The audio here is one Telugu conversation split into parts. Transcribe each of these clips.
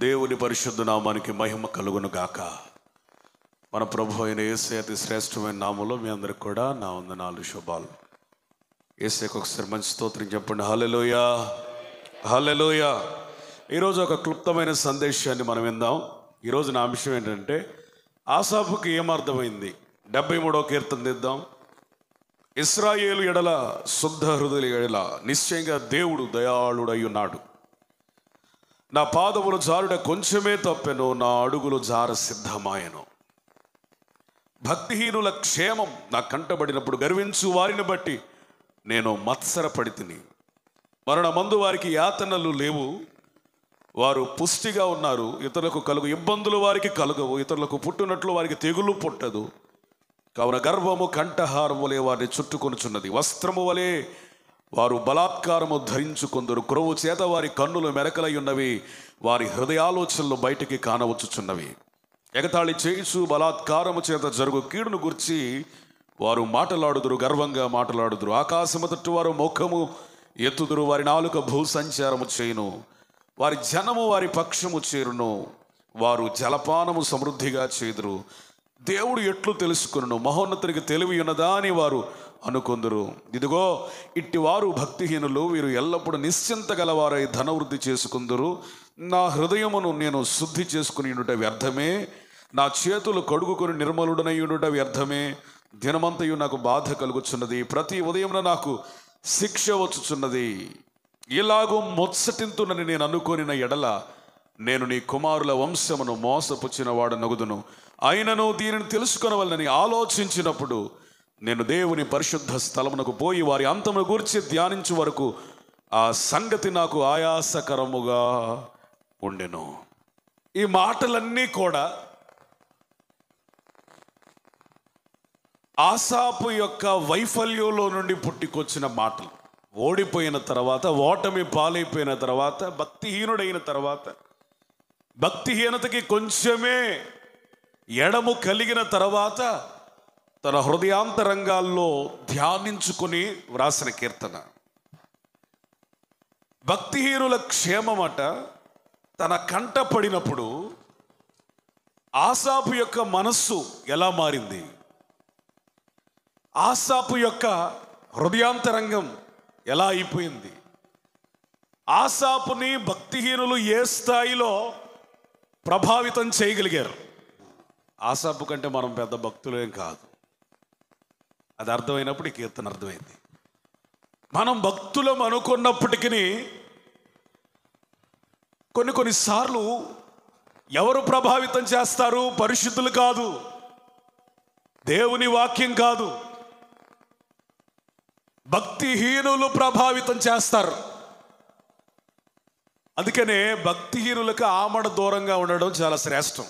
దేవుని పరిశుద్ధ నామానికి మహిమ కలుగును గాక మన ప్రభు అయిన ఏసే అతి శ్రేష్టమైన నామంలో మీ అందరికి కూడా నా వందనాలు శుభాలు ఏసేకి ఒకసారి మంచి స్తోత్రం చెప్పండి హల్లెలూయ హల్లెలూయ ఈరోజు ఒక క్లుప్తమైన సందేశాన్ని మనం విందాం ఈరోజు నా అంశం ఏంటంటే ఆసాపుకి ఏమర్థమైంది డెబ్బై మూడో కీర్తన దిద్దాం ఇస్రాయేలు ఎడల శుద్ధ హృదయ ఎడల నిశ్చయంగా దేవుడు దయాళుడై ఉన్నాడు నా పాదములు జారుడ కొంచెమే తప్పెను నా అడుగులు జార సిద్ధమాయను భక్తిహీనుల క్షేమం నా కంటబడినప్పుడు గర్వించు వారిని బట్టి నేను మత్సరపడి తిని మరణ మందు వారికి యాతనలు లేవు వారు పుష్టిగా ఉన్నారు ఇతరులకు కలుగు ఇబ్బందులు వారికి కలుగవు ఇతరులకు పుట్టినట్లు వారికి తెగులు పుట్టదు కావున గర్వము కంఠహారం వలె వారిని చుట్టుకొనుచున్నది వస్త్రము వలె వారు బలాత్కారము ధరించుకొందరు కురవు చేత వారి కన్నులు మెరకలై ఉన్నవి వారి హృదయాలోచనలు బయటికి కానవచ్చుచున్నవి ఎగతాళి చేయిచు బలాత్కారము చేత జరుగు కీడును గుర్చి వారు మాటలాడుదురు గర్వంగా మాటలాడుదురు ఆకాశము తట్టు వారు ముఖము ఎత్తుదురు వారి నాలుక భూ సంచారము చేయును వారి జనము వారి పక్షము చేరును వారు జలపానము సమృద్ధిగా చేదురు దేవుడు ఎట్లు తెలుసుకును మహోన్నతునికి తెలివి ఉన్నదా అని వారు అనుకొందురు ఇదిగో ఇట్టి వారు భక్తిహీనులు వీరు ఎల్లప్పుడూ నిశ్చింత గలవారై ధనవృద్ధి చేసుకుందరు నా హృదయమును నేను శుద్ధి చేసుకుని ఉండుట వ్యర్థమే నా చేతులు కడుగుకొని నిర్మలుడనై ఉండుట వ్యర్థమే దినమంతయు నాకు బాధ కలుగుచున్నది ప్రతి ఉదయమున నాకు శిక్ష వచ్చుచున్నది ఇలాగూ ముచ్చటింతునని నేను అనుకొనిన ఎడల నేను నీ కుమారుల వంశమును మోసపుచ్చిన వాడు నగుదును అయినను దీనిని తెలుసుకొనవలనని ఆలోచించినప్పుడు నేను దేవుని పరిశుద్ధ స్థలమునకు పోయి వారి అంతమును గూర్చి ధ్యానించు వరకు ఆ సంగతి నాకు ఆయాసకరముగా ఉండెను ఈ మాటలన్నీ కూడా ఆసాపు యొక్క వైఫల్యంలో నుండి పుట్టికొచ్చిన మాటలు ఓడిపోయిన తర్వాత ఓటమి పాలైపోయిన తర్వాత భక్తిహీనుడైన తర్వాత భక్తిహీనతకి కొంచెమే ఎడము కలిగిన తర్వాత తన హృదయాంతరంగాల్లో ధ్యానించుకుని వ్రాసిన కీర్తన భక్తిహీనుల క్షేమమట తన కంట పడినప్పుడు ఆసాపు యొక్క మనస్సు ఎలా మారింది ఆసాపు యొక్క హృదయాంతరంగం ఎలా అయిపోయింది ఆసాపుని భక్తిహీనులు ఏ స్థాయిలో ప్రభావితం చేయగలిగారు ఆసాపు కంటే మనం పెద్ద భక్తులేం కాదు అది అర్థమైనప్పుడు ఈ కీర్తన అర్థమైంది మనం భక్తులం అనుకున్నప్పటికీ కొన్ని కొన్నిసార్లు ఎవరు ప్రభావితం చేస్తారు పరిశుద్ధులు కాదు దేవుని వాక్యం కాదు భక్తిహీనులు ప్రభావితం చేస్తారు అందుకనే భక్తిహీనులకు ఆమడ దూరంగా ఉండడం చాలా శ్రేష్టం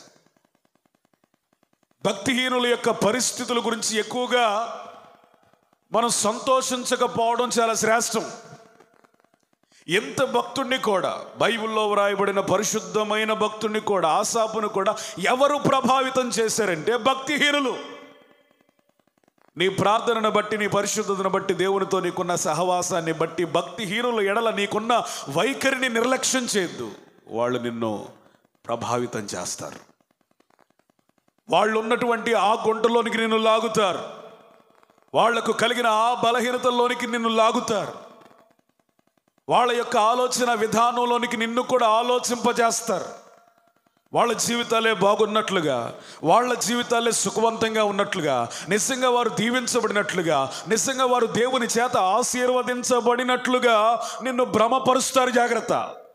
భక్తిహీనుల యొక్క పరిస్థితుల గురించి ఎక్కువగా మనం సంతోషించకపోవడం చాలా శ్రేష్టం ఎంత భక్తుణ్ణి కూడా బైబిల్లో వ్రాయబడిన పరిశుద్ధమైన భక్తుణ్ణి కూడా ఆశాపును కూడా ఎవరు ప్రభావితం చేశారంటే భక్తిహీనులు నీ ప్రార్థనను బట్టి నీ పరిశుద్ధతను బట్టి దేవునితో నీకున్న సహవాసాన్ని బట్టి భక్తిహీనుల ఎడల నీకున్న వైఖరిని నిర్లక్ష్యం చేయొద్దు వాళ్ళు నిన్ను ప్రభావితం చేస్తారు వాళ్ళు ఉన్నటువంటి ఆ గుంటలోనికి నిన్ను లాగుతారు వాళ్లకు కలిగిన ఆ బలహీనతల్లోనికి నిన్ను లాగుతారు వాళ్ళ యొక్క ఆలోచన విధానంలోనికి నిన్ను కూడా ఆలోచింపజేస్తారు వాళ్ళ జీవితాలే బాగున్నట్లుగా వాళ్ళ జీవితాలే సుఖవంతంగా ఉన్నట్లుగా నిజంగా వారు దీవించబడినట్లుగా నిజంగా వారు దేవుని చేత ఆశీర్వదించబడినట్లుగా నిన్ను భ్రమపరుస్తారు జాగ్రత్త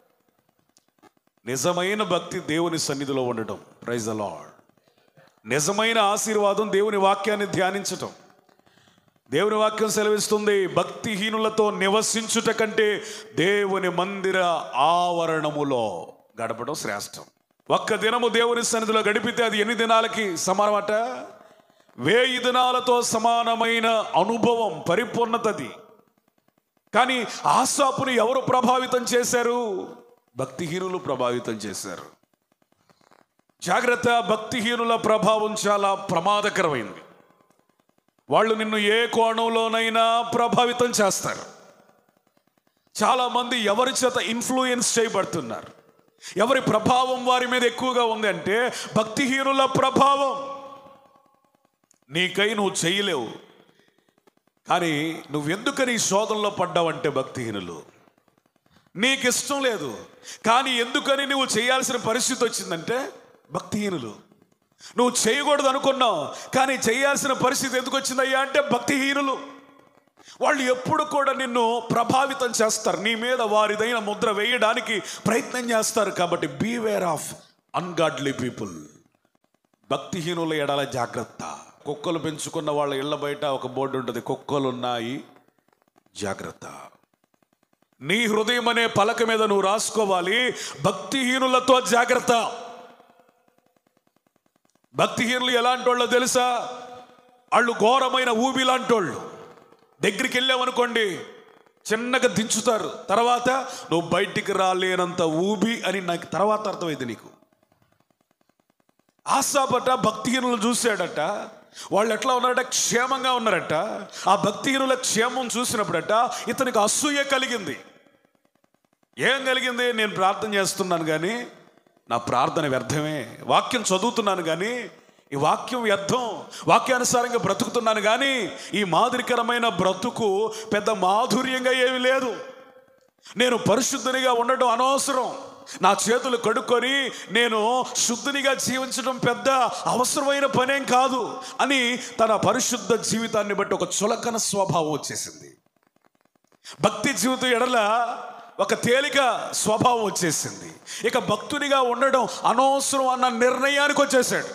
నిజమైన భక్తి దేవుని సన్నిధిలో ఉండటం ప్రైజ్ ద లార్డ్ నిజమైన ఆశీర్వాదం దేవుని వాక్యాన్ని ధ్యానించటం దేవుని వాక్యం సెలవిస్తుంది భక్తిహీనులతో నివసించుట కంటే దేవుని మందిర ఆవరణములో గడపడం శ్రేష్టం ఒక్క దినము దేవుని సన్నిధిలో గడిపితే అది ఎన్ని దినాలకి సమానమట వేయి దినాలతో సమానమైన అనుభవం పరిపూర్ణతది కానీ ఆశాపుని ఎవరు ప్రభావితం చేశారు భక్తిహీనులు ప్రభావితం చేశారు జాగ్రత్త భక్తిహీనుల ప్రభావం చాలా ప్రమాదకరమైంది వాళ్ళు నిన్ను ఏ కోణంలోనైనా ప్రభావితం చేస్తారు చాలామంది ఎవరి చేత ఇన్ఫ్లుయెన్స్ చేయబడుతున్నారు ఎవరి ప్రభావం వారి మీద ఎక్కువగా ఉంది అంటే భక్తిహీనుల ప్రభావం నీకై నువ్వు చేయలేవు కానీ నువ్వెందుకని ఈ శోధనలో పడ్డావంటే భక్తిహీనులు నీకు ఇష్టం లేదు కానీ ఎందుకని నువ్వు చేయాల్సిన పరిస్థితి వచ్చిందంటే భక్తిహీనులు నువ్వు చేయకూడదు అనుకున్నావు కానీ చేయాల్సిన పరిస్థితి ఎందుకు వచ్చిందయ్యా అంటే భక్తిహీనులు వాళ్ళు ఎప్పుడు కూడా నిన్ను ప్రభావితం చేస్తారు నీ మీద వారిదైన ముద్ర వేయడానికి ప్రయత్నం చేస్తారు కాబట్టి బీవేర్ ఆఫ్ అన్గాడ్లీ పీపుల్ భక్తిహీనుల ఎడల జాగ్రత్త కుక్కలు పెంచుకున్న వాళ్ళ ఇళ్ళ బయట ఒక బోర్డు ఉంటుంది కుక్కలు ఉన్నాయి జాగ్రత్త నీ హృదయం అనే పలక మీద నువ్వు రాసుకోవాలి భక్తిహీనులతో జాగ్రత్త భక్తిహీనులు ఎలాంటి వాళ్ళో తెలుసా వాళ్ళు ఘోరమైన ఊబి లాంటి వాళ్ళు దగ్గరికి వెళ్ళామనుకోండి చిన్నగా దించుతారు తర్వాత నువ్వు బయటికి రాలేనంత ఊబి అని నాకు తర్వాత అర్థమైంది నీకు ఆశాపట భక్తిహీనులు చూశాడట వాళ్ళు ఎట్లా ఉన్నారట క్షేమంగా ఉన్నారట ఆ భక్తిహీనుల క్షేమం చూసినప్పుడట ఇతనికి అసూయ కలిగింది ఏం కలిగింది నేను ప్రార్థన చేస్తున్నాను కానీ నా ప్రార్థన వ్యర్థమే వాక్యం చదువుతున్నాను కానీ ఈ వాక్యం వ్యర్థం వాక్యానుసారంగా బ్రతుకుతున్నాను కానీ ఈ మాదిరికరమైన బ్రతుకు పెద్ద మాధుర్యంగా ఏమీ లేదు నేను పరిశుద్ధునిగా ఉండడం అనవసరం నా చేతులు కడుక్కొని నేను శుద్ధునిగా జీవించడం పెద్ద అవసరమైన పనేం కాదు అని తన పరిశుద్ధ జీవితాన్ని బట్టి ఒక చులకన స్వభావం వచ్చేసింది భక్తి జీవితం ఎడల ఒక తేలిక స్వభావం వచ్చేసింది ఇక భక్తునిగా ఉండడం అనవసరం అన్న నిర్ణయానికి వచ్చేసాడు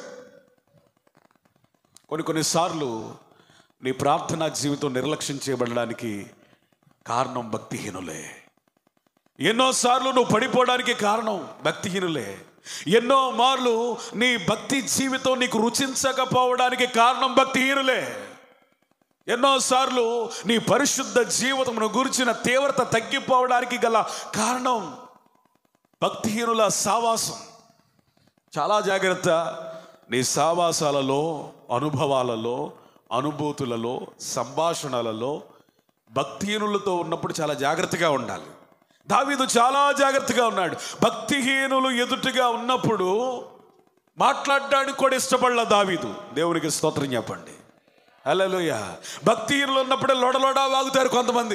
కొన్ని కొన్నిసార్లు నీ ప్రార్థనా జీవితం నిర్లక్ష్యం చేయబడడానికి కారణం భక్తిహీనులే ఎన్నోసార్లు నువ్వు పడిపోవడానికి కారణం భక్తిహీనులే ఎన్నో మార్లు నీ భక్తి జీవితం నీకు రుచించకపోవడానికి కారణం భక్తిహీనులే ఎన్నోసార్లు నీ పరిశుద్ధ జీవితమును గురించిన తీవ్రత తగ్గిపోవడానికి గల కారణం భక్తిహీనుల సావాసం చాలా జాగ్రత్త నీ సావాసాలలో అనుభవాలలో అనుభూతులలో సంభాషణలలో భక్తిహీనులతో ఉన్నప్పుడు చాలా జాగ్రత్తగా ఉండాలి దావీదు చాలా జాగ్రత్తగా ఉన్నాడు భక్తిహీనులు ఎదుటిగా ఉన్నప్పుడు మాట్లాడడానికి కూడా ఇష్టపడల దావీదు దేవునికి స్తోత్రం చెప్పండి హల్లెలూయా భక్తిహీనులు ఉన్నప్పుడే లోడలోడా వాగుతారు కొంతమంది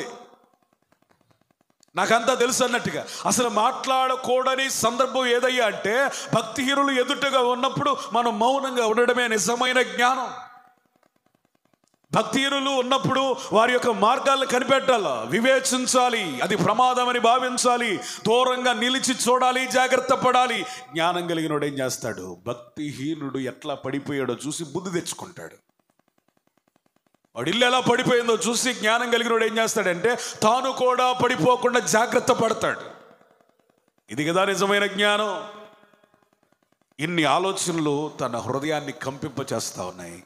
నాకంతా తెలుసు అన్నట్టుగా అసలు మాట్లాడకూడని సందర్భం ఏదయ్యా అంటే భక్తిహీనులు ఎదుటగా ఉన్నప్పుడు మనం మౌనంగా ఉండడమే నిజమైన జ్ఞానం భక్తిహీనులు ఉన్నప్పుడు వారి యొక్క మార్గాలను కనిపెట్టాలి వివేచించాలి అది ప్రమాదమని భావించాలి దూరంగా నిలిచి చూడాలి జాగ్రత్త పడాలి జ్ఞానం కలిగినోడు ఏం చేస్తాడు భక్తిహీనుడు ఎట్లా పడిపోయాడో చూసి బుద్ధి తెచ్చుకుంటాడు వాడి ఇల్లు ఎలా పడిపోయిందో చూసి జ్ఞానం కలిగినోడు ఏం చేస్తాడంటే తాను కూడా పడిపోకుండా జాగ్రత్త పడతాడు ఇది కదా నిజమైన జ్ఞానం ఇన్ని ఆలోచనలు తన హృదయాన్ని కంపింప చేస్తా ఉన్నాయి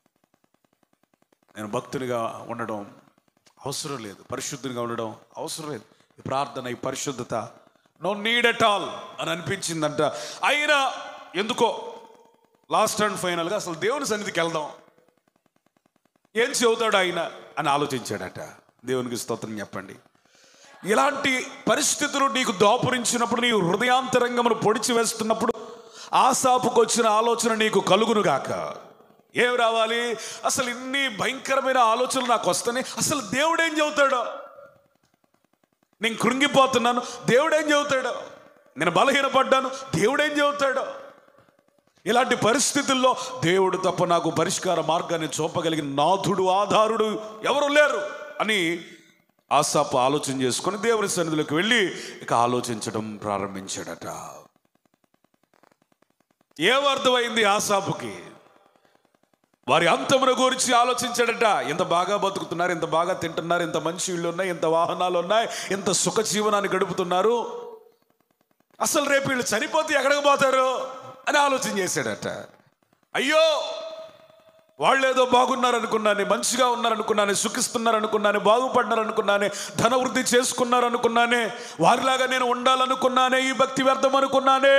నేను భక్తునిగా ఉండడం అవసరం లేదు పరిశుద్ధునిగా ఉండడం అవసరం లేదు ఈ ప్రార్థన ఈ పరిశుద్ధత నో నీడ్ ఎట్ ఆల్ అని అనిపించిందంట అయినా ఎందుకో లాస్ట్ అండ్ ఫైనల్గా అసలు దేవుని సన్నిధికి వెళ్దాం ఏం చెబుతాడు ఆయన అని ఆలోచించాడట దేవునికి స్తోత్రం చెప్పండి ఇలాంటి పరిస్థితులు నీకు దోపురించినప్పుడు నీ హృదయాంతరంగమును పొడిచి వేస్తున్నప్పుడు ఆశాపుకు వచ్చిన ఆలోచన నీకు కలుగును గాక ఏం రావాలి అసలు ఇన్ని భయంకరమైన ఆలోచనలు నాకు వస్తాయి అసలు దేవుడు ఏం చెబుతాడో నేను కృంగిపోతున్నాను దేవుడు ఏం చెబుతాడో నేను బలహీనపడ్డాను దేవుడు ఏం చెబుతాడో ఇలాంటి పరిస్థితుల్లో దేవుడు తప్ప నాకు పరిష్కార మార్గాన్ని చూపగలిగిన నాథుడు ఆధారుడు ఎవరు లేరు అని ఆశాపు ఆలోచన చేసుకొని దేవుని సన్నిధిలోకి వెళ్ళి ఇక ఆలోచించడం ప్రారంభించాడట ఏమర్థమైంది ఆశాపుకి వారి అంతమును గురించి ఆలోచించాడట ఎంత బాగా బతుకుతున్నారు ఎంత బాగా తింటున్నారు ఎంత మంచి ఇళ్ళు ఉన్నాయి ఎంత వాహనాలు ఉన్నాయి ఎంత సుఖ జీవనాన్ని గడుపుతున్నారు అసలు రేపు వీళ్ళు చనిపోతే ఎక్కడికి పోతారు అని ఆలోచన చేశాడట అయ్యో వాళ్ళు ఏదో బాగున్నారు అనుకున్నాను మంచిగా ఉన్నారనుకున్నాను సుఖిస్తున్నారు అనుకున్నాను బాగుపడ్డారు అనుకున్నానే ధన వృద్ధి చేసుకున్నారు అనుకున్నానే వారిలాగా నేను ఉండాలనుకున్నానే ఈ భక్తి వ్యర్థం అనుకున్నానే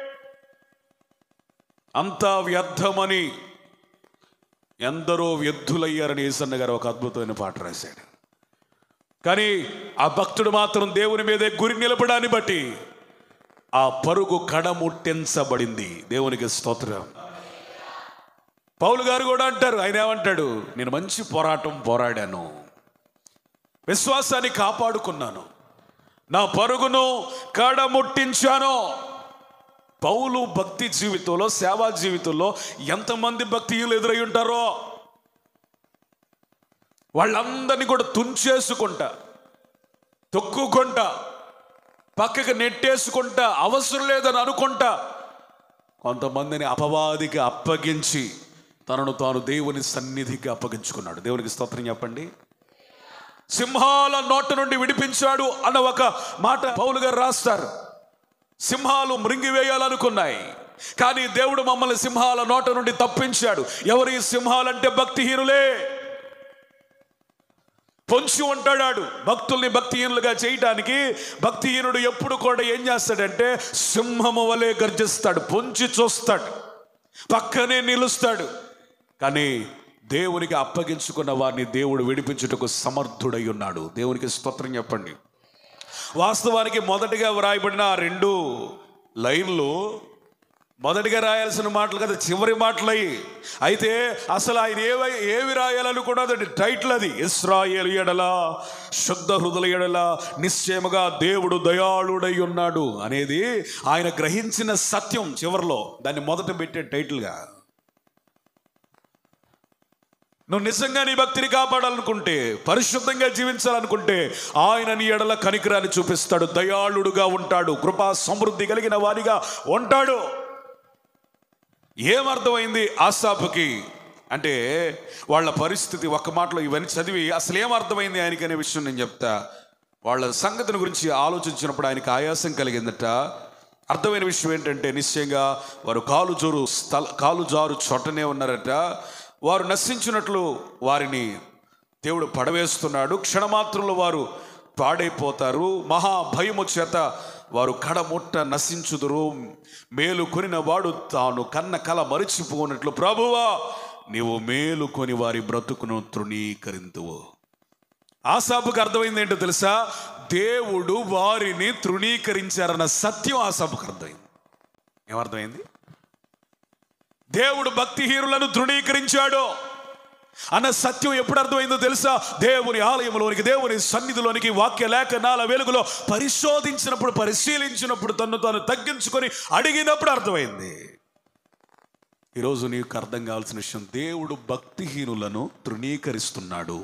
అంతా వ్యర్థమని ఎందరో వ్యర్థులయ్యారని ఏసన్న గారు ఒక అద్భుతమైన పాట రాశాడు కానీ ఆ భక్తుడు మాత్రం దేవుని మీదే గురి నిలపడాన్ని బట్టి ఆ పరుగు కడముట్టించబడింది దేవునికి స్తోత్రం పౌలు గారు కూడా అంటారు ఆయన ఏమంటాడు నేను మంచి పోరాటం పోరాడాను విశ్వాసాన్ని కాపాడుకున్నాను నా పరుగును కడముట్టించాను పౌలు భక్తి జీవితంలో సేవా జీవితంలో ఎంతమంది భక్తియులు ఎదురై ఉంటారో వాళ్ళందరినీ కూడా తుంచేసుకుంటా తొక్కుకుంటా పక్కకి నెట్టేసుకుంటా అవసరం లేదని అనుకుంటా కొంతమందిని అపవాదికి అప్పగించి తనను తాను దేవుని సన్నిధికి అప్పగించుకున్నాడు దేవునికి స్తోత్రం చెప్పండి సింహాల నోట నుండి విడిపించాడు అన్న ఒక మాట పౌలు గారు రాస్తారు సింహాలు మృంగివేయాలనుకున్నాయి కానీ దేవుడు మమ్మల్ని సింహాల నోట నుండి తప్పించాడు ఎవరు ఈ సింహాలంటే భక్తిహీనులే పొంచి ఉంటాడాడు భక్తుల్ని భక్తిహీనులుగా చేయటానికి భక్తిహీనుడు ఎప్పుడు కూడా ఏం చేస్తాడంటే సింహము వలె గర్జిస్తాడు పొంచి చూస్తాడు పక్కనే నిలుస్తాడు కానీ దేవునికి అప్పగించుకున్న వారిని దేవుడు విడిపించుటకు సమర్థుడై ఉన్నాడు దేవునికి స్తోత్రం చెప్పండి వాస్తవానికి మొదటిగా వ్రాయబడిన ఆ రెండు లైన్లు మొదటిగా రాయాల్సిన మాటలు కదా చివరి మాటలయ్యి అయితే అసలు ఆయన ఏవై ఏవి రాయాలనుకున్నది టైటిల్ అది ఇస్రాయేల్ ఎడల శుద్ధ హృదయ ఎడల నిశ్చయముగా దేవుడు దయాళుడై ఉన్నాడు అనేది ఆయన గ్రహించిన సత్యం చివరిలో దాన్ని మొదట పెట్టే టైటిల్గా నువ్వు నిజంగా నీ భక్తిని కాపాడాలనుకుంటే పరిశుద్ధంగా జీవించాలనుకుంటే ఆయన నీ ఎడల కనికరాన్ని చూపిస్తాడు దయాళుడుగా ఉంటాడు కృపా సమృద్ధి కలిగిన వారిగా ఉంటాడు ఏమర్థమైంది ఆసాపుకి అంటే వాళ్ళ పరిస్థితి ఒక్క మాటలో ఇవన్నీ చదివి అసలు ఏమర్థమైంది ఆయనకి అనే విషయం నేను చెప్తా వాళ్ళ సంగతిని గురించి ఆలోచించినప్పుడు ఆయనకి ఆయాసం కలిగిందట అర్థమైన విషయం ఏంటంటే నిశ్చయంగా వారు కాలు జోరు స్థల కాలు జారు చోటనే ఉన్నారట వారు నశించినట్లు వారిని దేవుడు పడవేస్తున్నాడు క్షణమాత్రంలో వారు పాడైపోతారు మహా భయము చేత వారు కడముట్ట నశించుదురు మేలు కొనిన వాడు తాను కన్న కల మరిచిపోనట్లు ప్రభువా నీవు మేలు కొని వారి బ్రతుకును తృణీకరింతువు ఆసాపుకు అర్థమైంది ఏంటో తెలుసా దేవుడు వారిని తృణీకరించారన్న సత్యం ఆసాపుకు అర్థమైంది ఏమర్థమైంది దేవుడు భక్తిహీనులను తృణీకరించాడు అన్న సత్యం ఎప్పుడు అర్థమైందో తెలుసా దేవుని ఆలయంలోనికి దేవుని సన్నిధిలోనికి వాక్య లేఖనాల వెలుగులో పరిశోధించినప్పుడు పరిశీలించినప్పుడు తను తాను తగ్గించుకొని అడిగినప్పుడు అర్థమైంది ఈరోజు నీకు అర్థం కావాల్సిన విషయం దేవుడు భక్తిహీనులను తృణీకరిస్తున్నాడు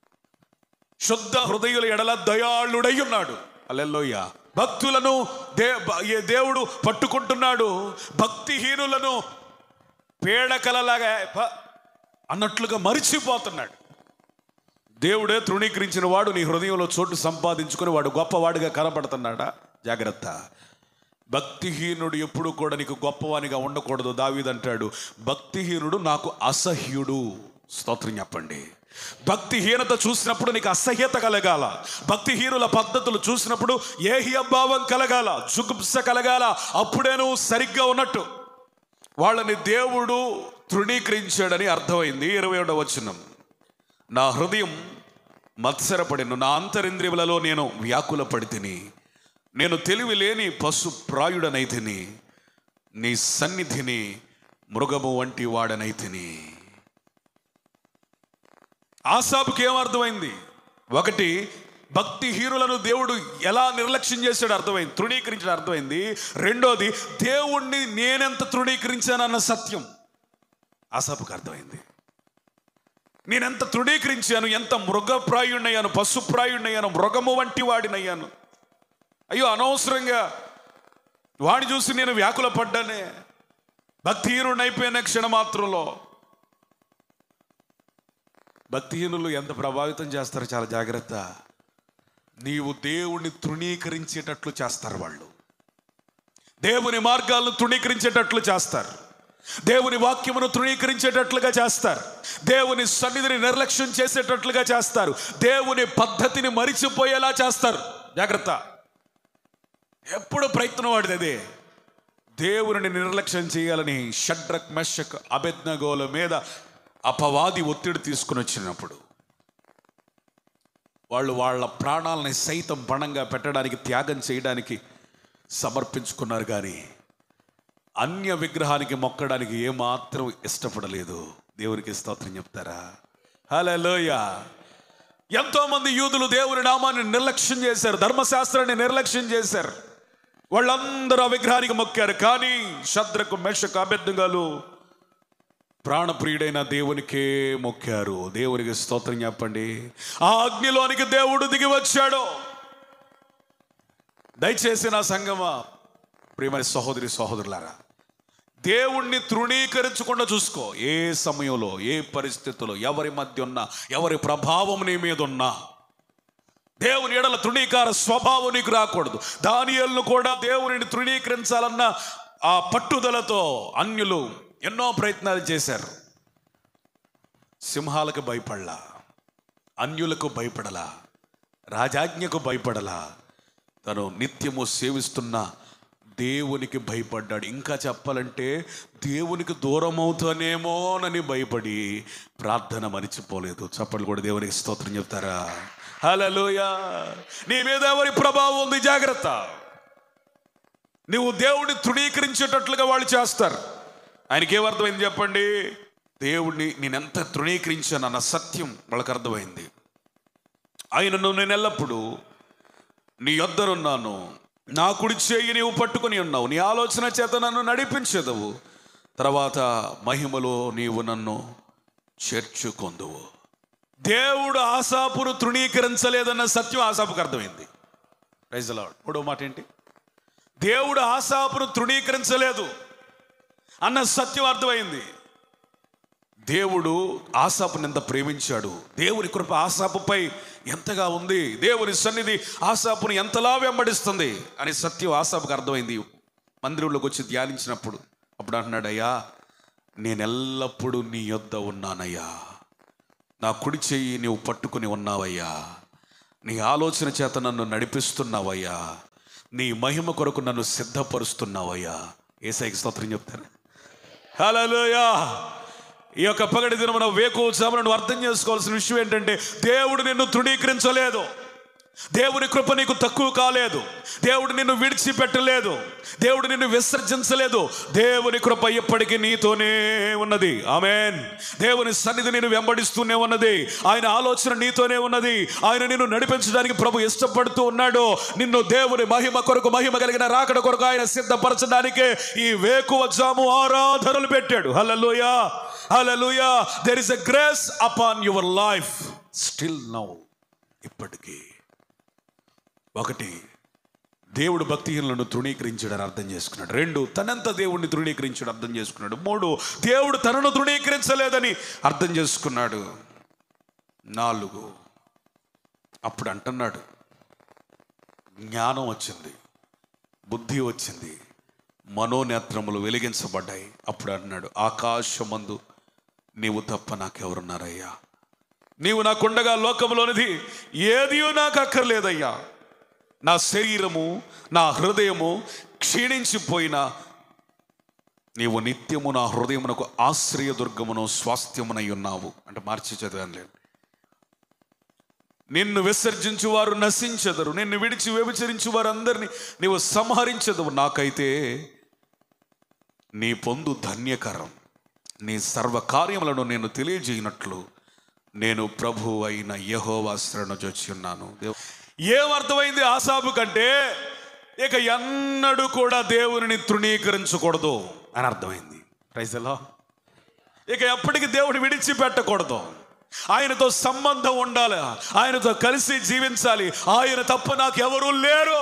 శుద్ధ హృదయుల ఎడల దయాళుడై ఉన్నాడు అల్లెల్లోయ భక్తులను దే ఏ దేవుడు పట్టుకుంటున్నాడు భక్తిహీనులను పేడకలలాగా ప- అన్నట్లుగా మరిచిపోతున్నాడు దేవుడే తృణీకరించిన వాడు నీ హృదయంలో చోటు సంపాదించుకొని వాడు గొప్పవాడిగా కనబడుతున్నాడా జాగ్రత్త భక్తిహీనుడు ఎప్పుడు కూడా నీకు గొప్పవానిగా ఉండకూడదు దావీదంటాడు భక్తిహీనుడు నాకు అసహ్యుడు స్తోత్రం చెప్పండి భక్తిహీనత చూసినప్పుడు నీకు అసహ్యత కలగాల భక్తిహీనుల పద్ధతులు చూసినప్పుడు ఏహియభావం కలగాల జుగుప్స కలగాల అప్పుడే నువ్వు సరిగ్గా ఉన్నట్టు వాళ్ళని దేవుడు తృణీకరించాడని అర్థమైంది ఇరవై ఒకటవ వచనం నా హృదయం మత్సరపడిను నా అంతరింద్రియములలో నేను వ్యాకుల పడితిని నేను తెలివి లేని పశు ప్రాయుడనైతిని నీ సన్నిధిని మృగము వంటి వాడనైతిని ఆసాపుకి ఏమర్థమైంది ఒకటి భక్తిహీనులను దేవుడు ఎలా నిర్లక్ష్యం చేశాడు అర్థమైంది తృణీకరించడం అర్థమైంది రెండోది దేవుణ్ణి నేనెంత తృణీకరించానన్న సత్యం ఆసాపుకి అర్థమైంది నేనెంత తృణీకరించాను ఎంత మృగప్రాయుణ్ణయ్యాను పశుప్రాయుణ్ణయ్యాను మృగము వంటి వాడినయ్యాను అయ్యో అనవసరంగా వాడిని చూసి నేను వ్యాకుల పడ్డానే భక్తిహీనుడు అయిపోయిన క్షణమాత్రంలో భక్తిహీనులు ఎంత ప్రభావితం చేస్తారో చాలా జాగ్రత్త నీవు దేవుణ్ణి తృణీకరించేటట్లు చేస్తారు వాళ్ళు దేవుని మార్గాలను తృణీకరించేటట్లు చేస్తారు దేవుని వాక్యమును తృణీకరించేటట్లుగా చేస్తారు దేవుని సన్నిధిని నిర్లక్ష్యం చేసేటట్లుగా చేస్తారు దేవుని పద్ధతిని మరిచిపోయేలా చేస్తారు జాగ్రత్త ఎప్పుడు ప్రయత్నం వాడిది అదే దేవుని నిర్లక్ష్యం చేయాలని షడ్రక్ మెషక్ అబెద్నగోల మీద అపవాది ఒత్తిడి తీసుకుని వచ్చినప్పుడు వాళ్ళు వాళ్ళ ప్రాణాలని సైతం పణంగా పెట్టడానికి త్యాగం చేయడానికి సమర్పించుకున్నారు కానీ అన్య విగ్రహానికి మొక్కడానికి ఏమాత్రం ఇష్టపడలేదు దేవునికి స్తోత్రం చెప్తారా హలోయ ఎంతో మంది యూదులు దేవుని నామాన్ని నిర్లక్ష్యం చేశారు ధర్మశాస్త్రాన్ని నిర్లక్ష్యం చేశారు వాళ్ళందరూ ఆ విగ్రహానికి మొక్కారు కానీ శద్రకు మెషకు అభ్యర్థుగాలు ప్రాణప్రియుడైన దేవునికే మొక్కారు దేవునికి స్తోత్రం చెప్పండి ఆ అగ్నిలోనికి దేవుడు దిగి వచ్చాడు దయచేసి నా సంగమా ప్రియమైన సహోదరి సహోదరులారా దేవుణ్ణి తృణీకరించకుండా చూసుకో ఏ సమయంలో ఏ పరిస్థితుల్లో ఎవరి మధ్య ఉన్నా ఎవరి ప్రభావం నీ మీద ఉన్నా దేవుని ఎడల తృణీకార స్వభావం నీకు రాకూడదు దానియలను కూడా దేవునిని తృణీకరించాలన్న ఆ పట్టుదలతో అన్యులు ఎన్నో ప్రయత్నాలు చేశారు సింహాలకు భయపడలా అన్యులకు భయపడలా రాజాజ్ఞకు భయపడలా తను నిత్యము సేవిస్తున్న దేవునికి భయపడ్డాడు ఇంకా చెప్పాలంటే దేవునికి దూరం అవుతానేమోనని భయపడి ప్రార్థన మరిచిపోలేదు చప్పట్లు కూడా దేవునికి స్తోత్రం చెప్తారా హలోయ నీ మీద ఎవరి ప్రభావం ఉంది జాగ్రత్త నువ్వు దేవుడిని తృణీకరించేటట్లుగా వాళ్ళు చేస్తారు ఆయనకి ఏమర్థమైంది చెప్పండి దేవుడిని నేనెంత తృణీకరించానన్న సత్యం వాళ్ళకి అర్థమైంది ఆయనను నేను ఎల్లప్పుడూ నీ యొద్దరున్నాను నా కుడి చేయి నీవు పట్టుకొని ఉన్నావు నీ ఆలోచన చేత నన్ను నడిపించదవు తర్వాత మహిమలో నీవు నన్ను చేర్చుకొందువు దేవుడు ఆశాపును తృణీకరించలేదన్న సత్యం ఆశాపుకు అర్థమైంది ప్రైజలాడు మూడో మాట ఏంటి దేవుడు ఆశాపును తృణీకరించలేదు అన్న సత్యం అర్థమైంది దేవుడు ఆశాపుని ఎంత ప్రేమించాడు దేవుని కృప ఆశాపుపై ఎంతగా ఉంది దేవుని సన్నిధి ఆశాపుని ఎంతలా వెంబడిస్తుంది అని సత్యం ఆశాపుకు అర్థమైంది మందిరంలోకి వచ్చి ధ్యానించినప్పుడు అప్పుడు అంటున్నాడు అయ్యా నేను ఎల్లప్పుడూ నీ యొద్ద ఉన్నానయ్యా నా కుడి చెయ్యి నీవు పట్టుకుని ఉన్నావయ్యా నీ ఆలోచన చేత నన్ను నడిపిస్తున్నావయ్యా నీ మహిమ కొరకు నన్ను సిద్ధపరుస్తున్నావయ్యా ఏసైకి స్తోత్రం చెప్తారు హలోయా ఈ యొక్క పగటి దినమున వేకోత్సవం నువ్వు అర్థం చేసుకోవాల్సిన విషయం ఏంటంటే దేవుడు నిన్ను తృణీకరించలేదు దేవుని కృప నీకు తక్కువ కాలేదు దేవుడు నిన్ను విడిచిపెట్టలేదు దేవుడు నిన్ను విసర్జించలేదు దేవుని కృప ఎప్పటికీ నీతోనే ఉన్నది ఆమెన్ దేవుని సన్నిధి నేను వెంబడిస్తూనే ఉన్నది ఆయన ఆలోచన నీతోనే ఉన్నది ఆయన నిన్ను నడిపించడానికి ప్రభు ఇష్టపడుతూ ఉన్నాడు నిన్ను దేవుని మహిమ కొరకు మహిమ కలిగిన రాకడ కొరకు ఆయన సిద్ధపరచడానికే ఈ వేకువ జాము ఆరాధనలు పెట్టాడు hallelujah hallelujah there is a grace upon your life still now ఇప్పటికీ ఒకటి దేవుడు భక్తిహీనులను తృణీకరించాడని అర్థం చేసుకున్నాడు రెండు తనంత దేవుడిని తృణీకరించాడు అర్థం చేసుకున్నాడు మూడు దేవుడు తనను తృణీకరించలేదని అర్థం చేసుకున్నాడు నాలుగు అప్పుడు అంటున్నాడు జ్ఞానం వచ్చింది బుద్ధి వచ్చింది మనోనేత్రములు వెలిగించబడ్డాయి అప్పుడు అన్నాడు ఆకాశమందు నీవు తప్ప నాకెవరున్నారయ్యా నీవు నాకుండగా లోకంలోనిది ఏదియో నాకు అక్కర్లేదయ్యా నా శరీరము నా హృదయము క్షీణించిపోయిన నీవు నిత్యము నా హృదయమునకు ఆశ్రయ దుర్గమును స్వాస్థ్యమునై ఉన్నావు అంటే మార్చి చదివాను లేదు నిన్ను విసర్జించు వారు నశించెదరు నిన్ను విడిచి వ్యభిచరించు వారందరినీ నీవు సంహరించదవు నాకైతే నీ పొందు ధన్యకరం నీ సర్వ కార్యములను నేను తెలియజేయనట్లు నేను ప్రభు అయిన యహోవా శరణు జొచ్చి ఉన్నాను దేవ్- ఏమర్థమైంది ఆసాబు కంటే ఇక ఎన్నడూ కూడా దేవుని తృణీకరించకూడదు అని అర్థమైంది ప్రైజలో ఇక ఎప్పటికీ దేవుడు విడిచిపెట్టకూడదు ఆయనతో సంబంధం ఉండాలి ఆయనతో కలిసి జీవించాలి ఆయన తప్ప నాకు ఎవరూ లేరు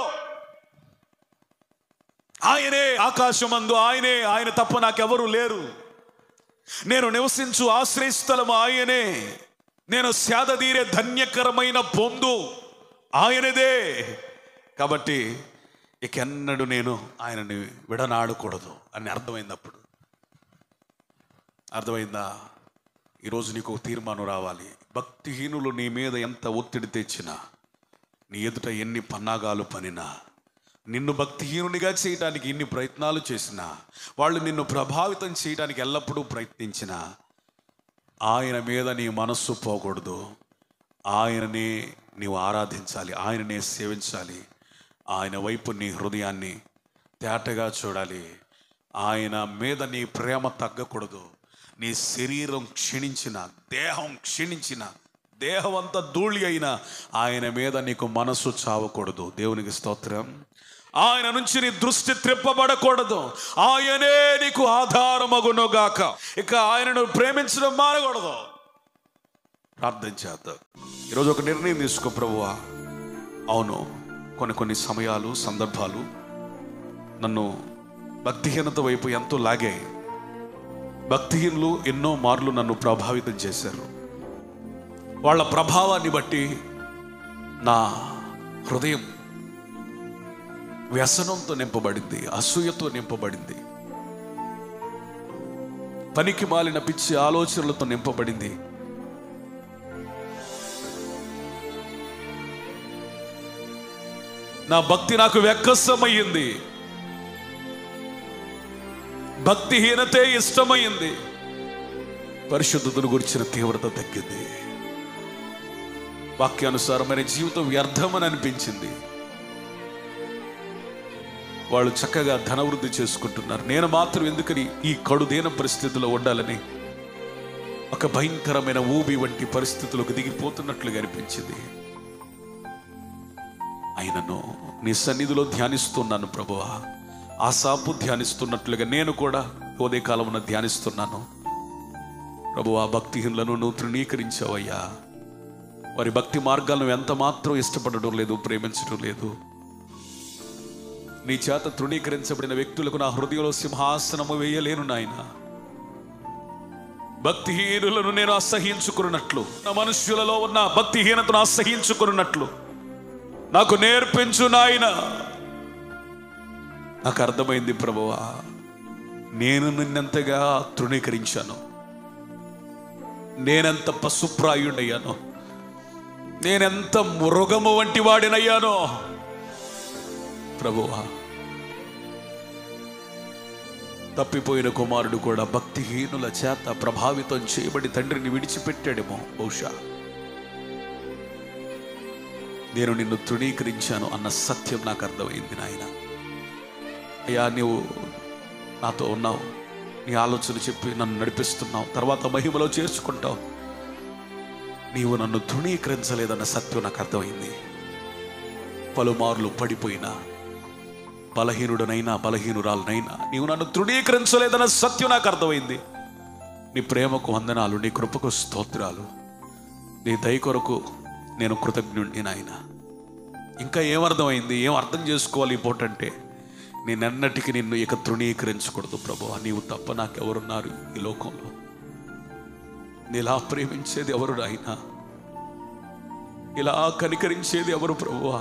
ఆయనే ఆకాశమందు ఆయనే ఆయన తప్ప నాకెవరూ లేరు నేను నివసించు ఆశ్రయస్థలము ఆయనే నేను సేదదీరే ధన్యకరమైన పొందు ఆయనదే కాబట్టి ఇకెన్నడూ నేను ఆయనని విడనాడకూడదు అని అర్థమైంది అప్పుడు అర్థమైందా ఈరోజు నీకు ఒక తీర్మానం రావాలి భక్తిహీనులు నీ మీద ఎంత ఒత్తిడి తెచ్చినా నీ ఎదుట ఎన్ని పన్నాగాలు పనినా నిన్ను భక్తిహీనునిగా చేయడానికి ఇన్ని ప్రయత్నాలు చేసినా వాళ్ళు నిన్ను ప్రభావితం చేయడానికి ఎల్లప్పుడూ ప్రయత్నించినా ఆయన మీద నీ మనస్సు పోకూడదు ఆయననే నీవు ఆరాధించాలి ఆయననే సేవించాలి ఆయన వైపు నీ హృదయాన్ని తేటగా చూడాలి ఆయన మీద నీ ప్రేమ తగ్గకూడదు నీ శరీరం క్షీణించిన దేహం క్షీణించిన దేహం అంతా ధూళి అయినా ఆయన మీద నీకు మనసు చావకూడదు దేవునికి స్తోత్రం ఆయన నుంచి నీ దృష్టి త్రిప్పబడకూడదు ఆయనే నీకు ఆధారమగునుగాక ఇక ఆయనను ప్రేమించడం మానకూడదు ప్రార్థన చేద్దాం ఈరోజు ఒక నిర్ణయం తీసుకో ప్రభువా అవును కొన్ని కొన్ని సమయాలు సందర్భాలు నన్ను భక్తిహీనత వైపు ఎంతో లాగాయి భక్తిహీనులు ఎన్నో మార్లు నన్ను ప్రభావితం చేశారు వాళ్ళ ప్రభావాన్ని బట్టి నా హృదయం వ్యసనంతో నింపబడింది అసూయతో నింపబడింది పనికి మాలిన పిచ్చి ఆలోచనలతో నింపబడింది నా భక్తి నాకు వెక్కసమయ్యింది భక్తిహీనతే ఇష్టమైంది పరిశుద్ధతను గురించిన తీవ్రత తగ్గింది వాక్యానుసారమైన జీవితం వ్యర్థమని అనిపించింది వాళ్ళు చక్కగా ధనవృద్ధి చేసుకుంటున్నారు నేను మాత్రం ఎందుకని ఈ కడుదీన పరిస్థితిలో ఉండాలని ఒక భయంకరమైన ఊబి వంటి పరిస్థితులకు దిగిపోతున్నట్లుగా అనిపించింది ఆయనను నీ సన్నిధిలో ధ్యానిస్తున్నాను ప్రభువా ఆ సాపు ధ్యానిస్తున్నట్లుగా నేను కూడా ఉదయకాలమున ధ్యానిస్తున్నాను ప్రభు ఆ భక్తిహీనులను నువ్వు తృణీకరించావయ్యా వారి భక్తి మార్గాలను ఎంత మాత్రం ఇష్టపడడం లేదు ప్రేమించడం లేదు నీ చేత తృణీకరించబడిన వ్యక్తులకు నా హృదయంలో సింహాసనము వేయలేను నాయన భక్తిహీనులను నేను అసహించుకున్నట్లు నా మనుష్యులలో ఉన్న భక్తిహీనతను అసహించుకున్నట్లు నాకు నేర్పించు నాయన నాకు అర్థమైంది ప్రభువా నేను నిన్నెంతగా తృణీకరించాను నేనెంత పశుప్రాయుడయ్యాను నేనెంత మృగము వంటి వాడినయ్యానో ప్రభువా తప్పిపోయిన కుమారుడు కూడా భక్తిహీనుల చేత ప్రభావితం చేయబడి తండ్రిని విడిచిపెట్టాడేమో బహుశా నేను నిన్ను తృణీకరించాను అన్న సత్యం నాకు అర్థమైంది నాయన అయ్యా నీవు నాతో ఉన్నావు నీ ఆలోచన చెప్పి నన్ను నడిపిస్తున్నావు తర్వాత మహిమలో చేర్చుకుంటావు నీవు నన్ను తృణీకరించలేదన్న సత్యం నాకు అర్థమైంది పలుమార్లు పడిపోయినా బలహీనుడనైనా బలహీనురాలనైనా నీవు నన్ను తృణీకరించలేదన్న సత్యం నాకు అర్థమైంది నీ ప్రేమకు వందనాలు నీ కృపకు స్తోత్రాలు నీ దయ కొరకు నేను కృతజ్ఞుడిని నాయన ఇంకా ఏమర్థమైంది ఏం అర్థం చేసుకోవాలి ఈ పూట అంటే నేనెన్నటికీ నిన్ను ఇక తృణీకరించకూడదు ప్రభు నీవు తప్ప నాకెవరున్నారు ఈ లోకంలో నీలా ప్రేమించేది ఎవరు నాయన ఇలా కనికరించేది ఎవరు ప్రభువా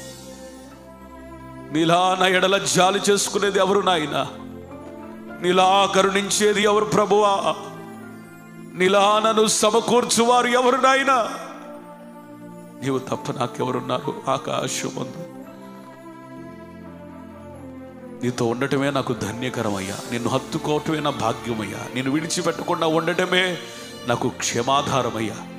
నీలా నా ఎడల జాలి చేసుకునేది ఎవరు నాయన నీలా కరుణించేది ఎవరు ప్రభువా నీలా నన్ను సమకూర్చువారు ఎవరు నాయనా నీవు తప్ప నాకెవరున్నారు ఆకాశమందు నీతో ఉండటమే నాకు ధన్యకరమయ్యా నిన్ను హత్తుకోవటమే నా భాగ్యమయ్యా నిన్ను విడిచిపెట్టకుండా ఉండటమే నాకు క్షమాధారమయ్యా